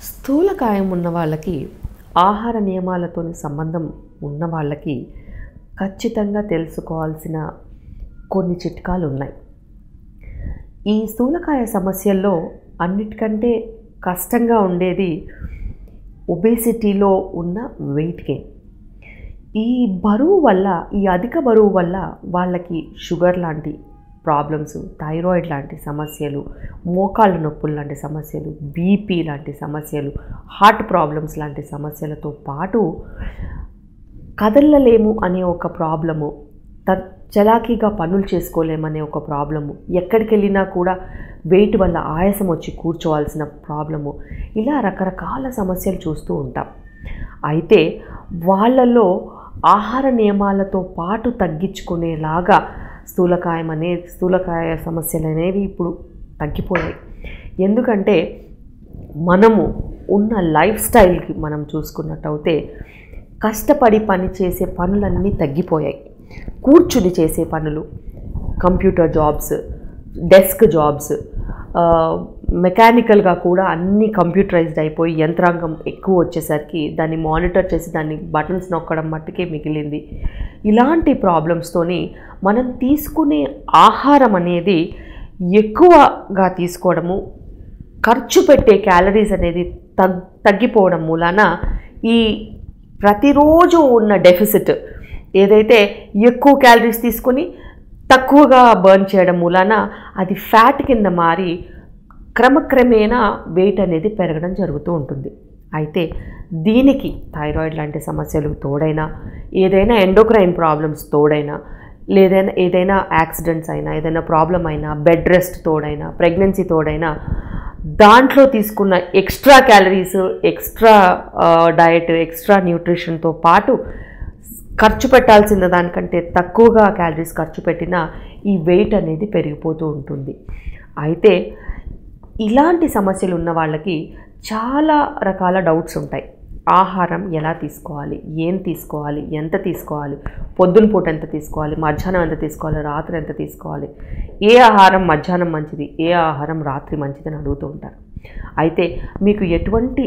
స్థూలకాయం ఉన్న వాళ్ళకి ఆహార నియమాలతో సంబంధం ఉన్న వాళ్ళకి ఖచ్చితంగా తెలుసుకోవాల్సిన కొన్ని చిట్కాలు ఉన్నాయి ఈ స్థూలకాయ సమస్యల్లో అన్నిటికంటే కష్టంగా ఉండేది ఒబేసిటీలో ఉన్న వెయిట్ గెయిన్ ఈ బరువు వల్ల ఈ అధిక బరువు వల్ల వాళ్ళకి షుగర్ లాంటి ప్రాబ్లమ్స్ థైరాయిడ్ లాంటి సమస్యలు మోకాళ్ళ నొప్పులు లాంటి సమస్యలు బీపీ లాంటి సమస్యలు హార్ట్ ప్రాబ్లమ్స్ లాంటి సమస్యలతో పాటు కదలలేము అనే ఒక ప్రాబ్లము త చలాకీగా పనులు చేసుకోలేమనే ఒక ప్రాబ్లము ఎక్కడికి వెళ్ళినా కూడా వెయిట్ వల్ల ఆయాసం వచ్చి కూర్చోవాల్సిన ప్రాబ్లము ఇలా రకరకాల సమస్యలు చూస్తూ ఉంటాం అయితే వాళ్ళలో ఆహార నియమాలతో పాటు తగ్గించుకునేలాగా స్థూలకాయం అనే స్థూలకాయ సమస్యలు అనేవి ఇప్పుడు తగ్గిపోయాయి ఎందుకంటే మనము ఉన్న లైఫ్ స్టైల్కి మనం చూసుకున్నట్టయితే కష్టపడి పని చేసే పనులన్నీ తగ్గిపోయాయి కూర్చుని చేసే పనులు కంప్యూటర్ జాబ్స్ డెస్క్ జాబ్స్ మెకానికల్గా కూడా అన్నీ కంప్యూటరైజ్డ్ అయిపోయి యంత్రాంగం ఎక్కువ వచ్చేసరికి దాన్ని మానిటర్ చేసి దాన్ని బటన్స్ నొక్కడం మట్టుకే మిగిలింది ఇలాంటి ప్రాబ్లమ్స్తోని మనం తీసుకునే ఆహారం అనేది ఎక్కువగా తీసుకోవడము ఖర్చు పెట్టే క్యాలరీస్ అనేది తగ్ తగ్గిపోవడం మూలాన ఈ ప్రతిరోజు ఉన్న డెఫిసిట్ ఏదైతే ఎక్కువ క్యాలరీస్ తీసుకొని తక్కువగా బర్న్ చేయడం మూలాన అది ఫ్యాట్ కింద మారి క్రమక్రమేణా వెయిట్ అనేది పెరగడం జరుగుతూ ఉంటుంది అయితే దీనికి థైరాయిడ్ లాంటి సమస్యలు తోడైనా ఏదైనా ఎండోక్రైన్ ప్రాబ్లమ్స్ తోడైనా లేదైనా ఏదైనా యాక్సిడెంట్స్ అయినా ఏదైనా ప్రాబ్లం అయినా బెడ్ రెస్ట్ తోడైనా ప్రెగ్నెన్సీ తోడైనా దాంట్లో తీసుకున్న extra calories extra diet extra న్యూట్రిషన్తో పాటు ఖర్చు పెట్టాల్సిన దానికంటే తక్కువగా క్యాలరీస్ ఖర్చు పెట్టినా ఈ వెయిట్ అనేది పెరిగిపోతూ ఉంటుంది అయితే ఇలాంటి సమస్యలు ఉన్న వాళ్ళకి చాలా రకాల డౌట్స్ ఉంటాయి ఆహారం ఎలా తీసుకోవాలి ఏం తీసుకోవాలి ఎంత తీసుకోవాలి పొద్దున పూట ఎంత తీసుకోవాలి మధ్యాహ్నం ఎంత తీసుకోవాలి రాత్రి ఎంత తీసుకోవాలి ఏ ఆహారం మధ్యాహ్నం మంచిది ఏ ఆహారం రాత్రి మంచిది అని అడుగుతూ ఉంటారు అయితే మీకు ఎటువంటి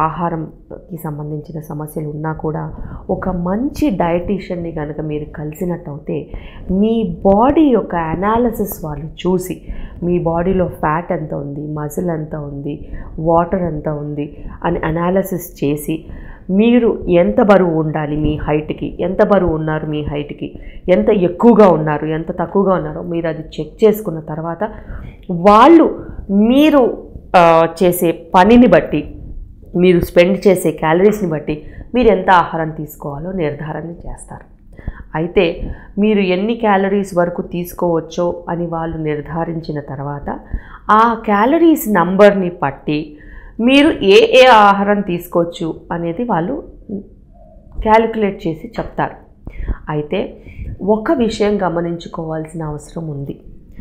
ఆహారంకి సంబంధించిన సమస్యలు ఉన్నా కూడా ఒక మంచి డయటీషియన్ని కనుక మీరు కలిసినట్టయితే మీ బాడీ యొక్క అనాలసిస్ వాళ్ళు చూసి మీ బాడీలో ఫ్యాట్ ఎంత ఉంది మజిల్ ఎంత ఉంది వాటర్ ఎంత ఉంది అని అనాలసిస్ చేసి మీరు ఎంత బరువు ఉండాలి మీ హైట్కి ఎంత బరువు ఉన్నారు మీ హైట్కి ఎంత ఎక్కువగా ఉన్నారు ఎంత తక్కువగా ఉన్నారో మీరు అది చెక్ చేసుకున్న తర్వాత వాళ్ళు మీరు ఆ, చేసే పనిని బట్టి మీరు స్పెండ్ చేసే క్యాలరీస్ని బట్టి మీరు ఎంత ఆహారం తీసుకోవాలో నిర్ధారణ చేస్తారు అయితే మీరు ఎన్ని క్యాలరీస్ వరకు తీసుకోవచ్చో అని వాళ్ళు నిర్ధారించిన తర్వాత ఆ క్యాలరీస్ నంబర్ని పట్టి మీరు ఏ ఏ ఆహారం తీసుకోవచ్చు అనేది వాళ్ళు క్యాలిక్యులేట్ చేసి చెప్తారు అయితే ఒక విషయం గమనించుకోవాల్సిన అవసరం ఉంది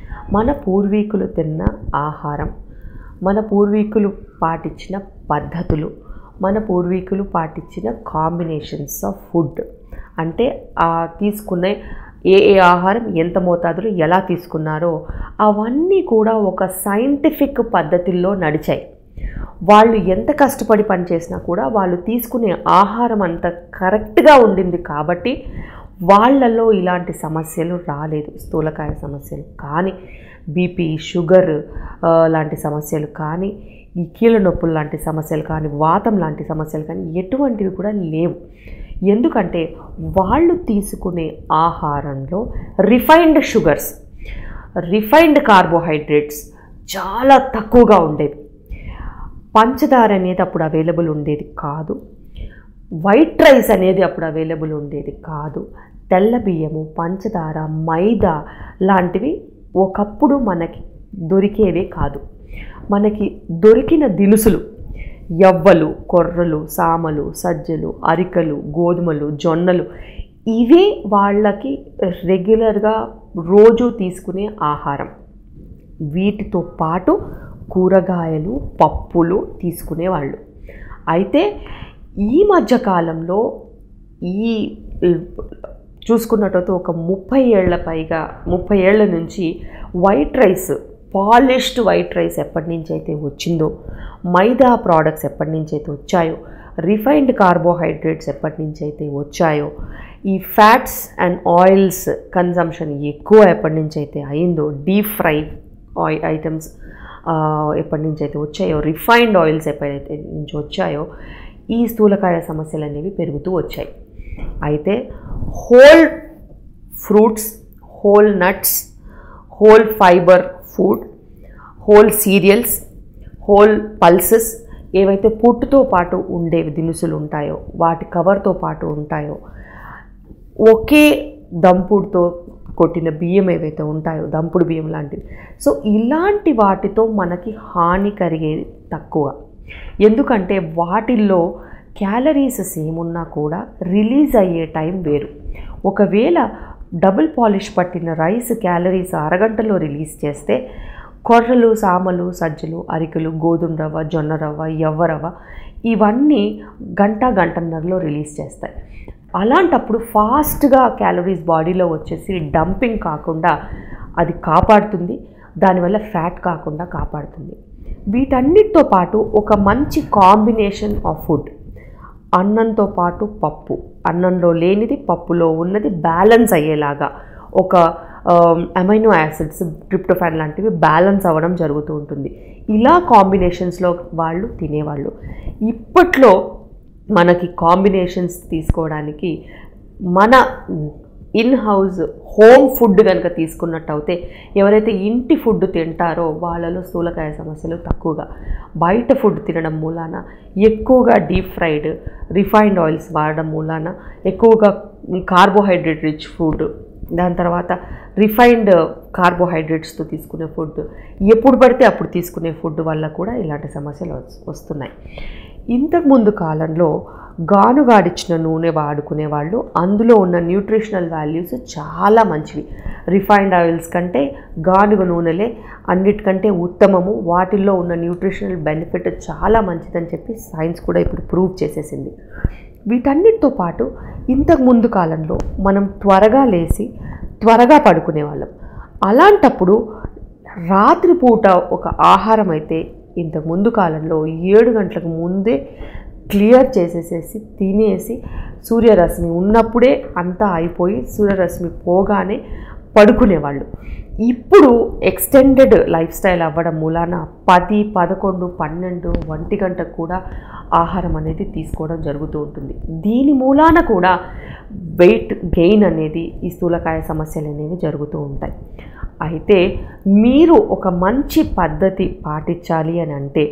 మన పూర్వీకులు తిన్న ఆహారం మన పూర్వీకులు పాటించిన పద్ధతులు మన పూర్వీకులు పాటించిన కాంబినేషన్స్ ఆఫ్ ఫుడ్ అంటే ఆ తీసుకునే ఏ ఏ ఆహారం ఎంత మోతాదులో ఎలా తీసుకున్నారో అవన్నీ కూడా ఒక సైంటిఫిక్ పద్ధతుల్లో నడిచాయి వాళ్ళు ఎంత కష్టపడి పనిచేసినా కూడా వాళ్ళు తీసుకునే ఆహారం అంత కరెక్ట్గా ఉండింది కాబట్టి వాళ్ళల్లో ఇలాంటి సమస్యలు రాలేదు స్థూలకాయ సమస్యలు కానీ బీపీ షుగర్ ఆ, లాంటి సమస్యలు కానీ ఈ కీళ్ళ నొప్పులు లాంటి సమస్యలు కానీ వాతం లాంటి సమస్యలు కానీ ఎటువంటివి కూడా లేవు ఎందుకంటే వాళ్ళు తీసుకునే ఆహారంలో రిఫైన్డ్ షుగర్స్ రిఫైన్డ్ కార్బోహైడ్రేట్స్ చాలా తక్కువగా ఉండేవి పంచదార అనేది అప్పుడు అవైలబుల్ ఉండేది కాదు వైట్ రైస్ అనేది అప్పుడు అవైలబుల్ ఉండేది కాదు తెల్ల బియ్యము పంచదార మైదా లాంటివి ఒకప్పుడు మనకి దొరికేవే కాదు మనకి దొరికిన దినుసులు యవ్వలు కొర్రలు సామలు సజ్జలు అరికలు గోధుమలు జొన్నలు ఇవే వాళ్ళకి రెగ్యులర్గా రోజు తీసుకునే ఆహారం వీటితో పాటు కూరగాయలు పప్పులు తీసుకునేవాళ్ళు అయితే ఈ మధ్య కాలంలో ఈ చూసుకున్నట్టయితే ఒక ముప్పై ఏళ్ల పైగా ముప్పై ఏళ్ల నుంచి white rice polished white rice ఎప్పటి నుంచి అయితే వచ్చిందో మైదా ప్రోడక్ట్స్ ఎప్పటి నుంచి అయితే వచ్చాయో రిఫైన్డ్ కార్బోహైడ్రేట్స్ ఎప్పటి నుంచి అయితే వచ్చాయో ఈ ఫ్యాట్స్ అండ్ ఆయిల్స్ కన్జంప్షన్ ఎక్కువ ఎప్పటి నుంచి అయితే అయిందో డీప్ ఫ్రై ఆయిల్ ఐటమ్స్ ఎప్పటి నుంచి అయితే వచ్చాయో రిఫైన్డ్ ఆయిల్స్ ఎప్పుడైతే నుంచి వచ్చాయో ఈ స్థూలకాయ సమస్యలు అనేవి పెరుగుతూ వచ్చాయి అయితే whole fruits whole nuts whole fibre food whole cereals whole pulses ఏవైతే పుట్టుతో పాటు ఉండే దినుసులు ఉంటాయో వాటి కవర్తో పాటు ఉంటాయో ఒకే దంపుడుతో కొట్టిన బియ్యం ఏవైతే ఉంటాయో దంపుడు బియ్యం లాంటివి సో ఇలాంటి వాటితో మనకి హాని కలిగేది తక్కువ ఎందుకంటే వాటిల్లో క్యాలరీస్ సేమ్ ఉన్నా కూడా రిలీజ్ అయ్యే టైం వేరు ఒకవేళ డబుల్ పాలిష్ పట్టిన రైస్ క్యాలరీస్ అరగంటలో రిలీజ్ చేస్తే కొర్రలు సామలు సజ్జలు అరికలు గోధుమ రవ్వ జొన్న రవ్వ ఎవ్వ రవ్వ ఇవన్నీ గంట గంటన్నరలో రిలీజ్ చేస్తాయి అలాంటప్పుడు ఫాస్ట్గా క్యాలరీస్ బాడీలో వచ్చేసి డంపింగ్ కాకుండా అది కాపాడుతుంది దానివల్ల ఫ్యాట్ కాకుండా కాపాడుతుంది వీటన్నిటితో పాటు ఒక మంచి కాంబినేషన్ ఆఫ్ ఫుడ్ అన్నంతో పాటు పప్పు అన్నంలో లేనిది పప్పులో ఉన్నది బ్యాలెన్స్ అయ్యేలాగా ఒక అమైనో యాసిడ్స్ ట్రిప్టోఫాన్ లాంటివి బ్యాలెన్స్ అవ్వడం జరుగుతూ ఉంటుంది ఇలా కాంబినేషన్స్లో వాళ్ళు తినేవాళ్ళు ఇప్పట్లో మనకి కాంబినేషన్స్ తీసుకోవడానికి మన ఇన్ హౌస్ హోమ్ ఫుడ్ కనుక తీసుకున్నట్టు అయితే ఎవరైతే ఇంటి ఫుడ్ తింటారో వాళ్ళలో స్థూలకాయ సమస్యలు తక్కువగా బయట ఫుడ్ తినడం మూలాన ఎక్కువగా డీప్ ఫ్రైడ్ రిఫైన్డ్ ఆయిల్స్ వాడడం మూలాన ఎక్కువగా కార్బోహైడ్రేట్ రిచ్ ఫుడ్ దాని తర్వాత రిఫైన్డ్ కార్బోహైడ్రేట్స్తో తీసుకునే ఫుడ్ ఎప్పుడు పడితే అప్పుడు తీసుకునే ఫుడ్ వల్ల కూడా ఇలాంటి సమస్యలు వస్- వస్తున్నాయి ఇంతకుముందు కాలంలో గానుగాడిచ్చిన నూనె వాడుకునే వాళ్ళు అందులో ఉన్న న్యూట్రిషనల్ వాల్యూస్ చాలా మంచివి రిఫైన్డ్ ఆయిల్స్ కంటే గానుగ నూనెలే అన్నిటికంటే ఉత్తమము వాటిల్లో ఉన్న న్యూట్రిషనల్ బెనిఫిట్ చాలా మంచిదని చెప్పి సైన్స్ కూడా ఇప్పుడు ప్రూవ్ చేసేసింది వీటన్నిటితో పాటు ఇంతకు ముందు కాలంలో మనం త్వరగా లేచి త్వరగా పడుకునే వాళ్ళం అలాంటప్పుడు రాత్రిపూట ఒక ఆహారం అయితే ఇంతకు ముందు కాలంలో ఏడు గంటలకు ముందే క్లియర్ చేసేసేసి తినేసి సూర్యరశ్మి ఉన్నప్పుడే అంతా అయిపోయి సూర్యరశ్మి పోగానే పడుకునేవాళ్ళు ఇప్పుడు ఎక్స్టెండెడ్ లైఫ్ స్టైల్ అవ్వడం మూలాన పది పదకొండు పన్నెండు ఒంటి గంటకు కూడా ఆహారం అనేది తీసుకోవడం జరుగుతూ ఉంటుంది దీని మూలాన కూడా వెయిట్ గెయిన్ అనేది ఈ స్థూలకాయ సమస్యలు అనేవి జరుగుతూ ఉంటాయి అయితే మీరు ఒక మంచి పద్ధతి పాటించాలి అని అంటే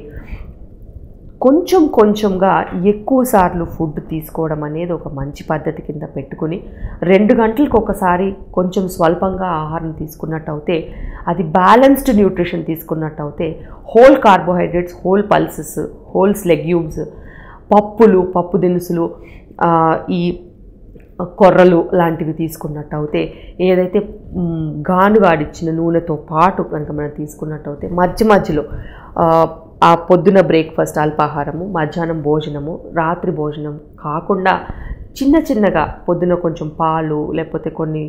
కొంచెం కొంచెంగా ఎక్కువ సార్లు ఫుడ్ తీసుకోవడం అనేది ఒక మంచి పద్ధతి కింద పెట్టుకుని రెండు గంటలకు ఒకసారి కొంచెం స్వల్పంగా ఆహారం తీసుకున్నట్టు అయితే అది బ్యాలెన్స్డ్ న్యూట్రిషన్ తీసుకున్నట్టు అయితే whole carbohydrates whole pulses wholes legumes పప్పులు పప్పు దినుసులు ఆ, ఈ కొర్రలు లాంటివి తీసుకున్నట్టు అయితే ఏదైతే మ్, గానుగాడిచ్చిన నూనెతో పాటు కనుక మనం తీసుకున్నట్టు అయితే మధ్య మధ్యలో ఆ, ఆ పొద్దున బ్రేక్ఫాస్ట్ అల్పాహారము మధ్యాహ్నం భోజనము రాత్రి భోజనం కాకుండా చిన్న చిన్నగా పొద్దున కొంచెం పాలు లేకపోతే కొన్ని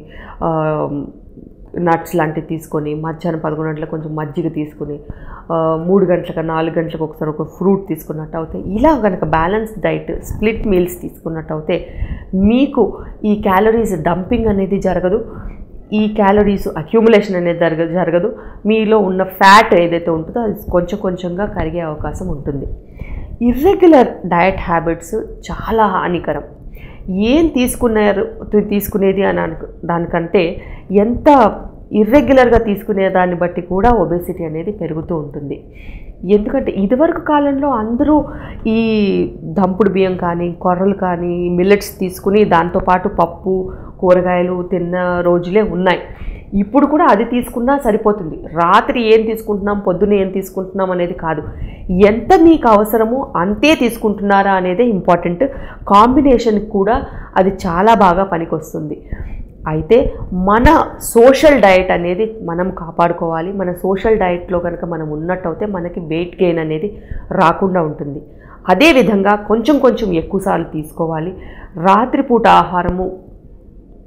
నట్స్ లాంటివి తీసుకొని మధ్యాహ్నం పదకొండు గంటలకు కొంచెం మజ్జిగ తీసుకుని ఆ, మూడు గంటలకు నాలుగు గంటలకు ఒకసారి ఒక ఫ్రూట్ తీసుకున్నట్టు అయితే ఇలా కనుక బ్యాలెన్స్ డైట్ స్ప్లిట్ మీల్స్ తీసుకున్నట్టు అయితే మీకు ఈ క్యాలరీస్ డంపింగ్ అనేది జరగదు ఈ క్యాలరీస్ అక్యూములేషన్ అనేది జరగ జరగదు మీలో ఉన్న ఫ్యాట్ ఏదైతే ఉంటుందో అది కొంచెం కొంచెంగా కరిగే అవకాశం ఉంటుంది ఇర్రెగ్యులర్ డయట్ హ్యాబిట్స్ చాలా హానికరం ఏం తీసుకున్నారు తీ- తీసుకునేది అని అనుకు దానికంటే ఎంత ఇర్రెగ్యులర్గా తీసుకునే దాన్ని బట్టి కూడా ఒబేసిటీ అనేది పెరుగుతూ ఉంటుంది ఎందుకంటే ఇదివరకు కాలంలో అందరూ ఈ దంపుడు బియ్యం కానీ కొర్రలు కానీ మిల్లెట్స్ తీసుకుని దాంతోపాటు పప్పు కూరగాయలు తిన్న రోజులే ఉన్నాయి ఇప్పుడు కూడా అది తీసుకున్నా సరిపోతుంది రాత్రి ఏం తీసుకుంటున్నాం పొద్దున ఏం తీసుకుంటున్నాం అనేది కాదు ఎంత మీకు అవసరమో అంతే తీసుకుంటున్నారా అనేదే ఇంపార్టెంట్ కాంబినేషన్ కూడా అది చాలా బాగా పనికొస్తుంది అయితే మన సోషల్ డయట్ అనేది మనం కాపాడుకోవాలి మన సోషల్ డయట్లో కనుక మనం ఉన్నట్టయితే మనకి వెయిట్ గెయిన్ అనేది రాకుండా ఉంటుంది అదేవిధంగా కొంచెం కొంచెం ఎక్కువసార్లు తీసుకోవాలి రాత్రిపూట ఆహారము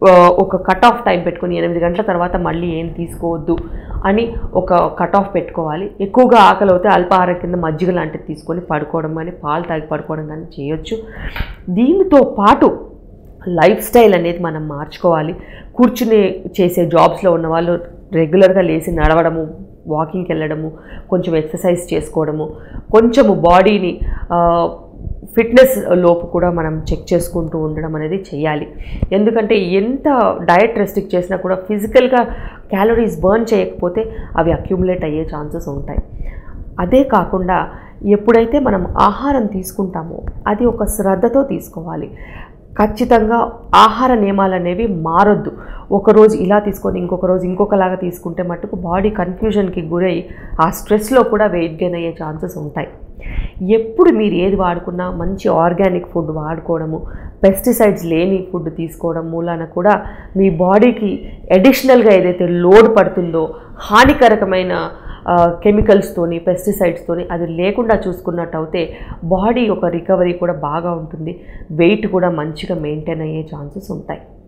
ఆ, ఒక కట్ ఆఫ్ టైం పెట్టుకొని ఎనిమిది గంటల తర్వాత మళ్ళీ ఏం తీసుకోవద్దు అని ఒక కట్ ఆఫ్ పెట్టుకోవాలి ఎక్కువగా ఆకలి అవుతే అల్పాహారం కింద మజ్జిగ లాంటిది తీసుకొని పడుకోవడం కానీ పాలు తాగి పడుకోవడం కానీ చేయొచ్చు దీనితో పాటు లైఫ్ స్టైల్ అనేది మనం మార్చుకోవాలి కూర్చుని చేసే జాబ్స్లో ఉన్న వాళ్ళు రెగ్యులర్గా లేచి నడవడము వాకింగ్కి వెళ్ళడము కొంచెం ఎక్సర్సైజ్ చేసుకోవడము కొంచెము బాడీని ఫిట్నెస్ లోపు కూడా మనం చెక్ చేసుకుంటూ ఉండడం అనేది చేయాలి ఎందుకంటే ఎంత డయట్ రెస్ట్రిక్ట్ చేసినా కూడా ఫిజికల్గా క్యాలరీస్ బర్న్ చేయకపోతే అవి అక్యుములేట్ అయ్యే ఛాన్సెస్ ఉంటాయి అదే కాకుండా ఎప్పుడైతే మనం ఆహారం తీసుకుంటామో అది ఒక శ్రద్ధతో తీసుకోవాలి ఖచ్చితంగా ఆహార నియమాలు అనేవి మారొద్దు ఒకరోజు ఇలా తీసుకొని ఇంకొక రోజు ఇంకొకలాగా తీసుకుంటే మట్టుకు బాడీ కన్ఫ్యూజన్కి గురై ఆ స్ట్రెస్లో కూడా వెయిట్ గెయిన్ అయ్యే ఛాన్సెస్ ఉంటాయి ఎప్పుడు మీరు ఏది వాడుకున్నా మంచి ఆర్గానిక్ ఫుడ్ వాడుకోవడము పెస్టిసైడ్స్ లేని ఫుడ్ తీసుకోవడం మూలాన కూడా మీ బాడీకి అడిషనల్గా ఏదైతే లోడ్ పడుతుందో హానికరకమైన ఆ, కెమికల్స్తోని పెస్టిసైడ్స్తోని అది లేకుండా చూసుకున్నట్టు అయితే బాడీ ఒక రికవరీ కూడా బాగా ఉంటుంది వెయిట్ కూడా మంచిగా మెయింటైన్ అయ్యే ఛాన్సెస్ ఉంటాయి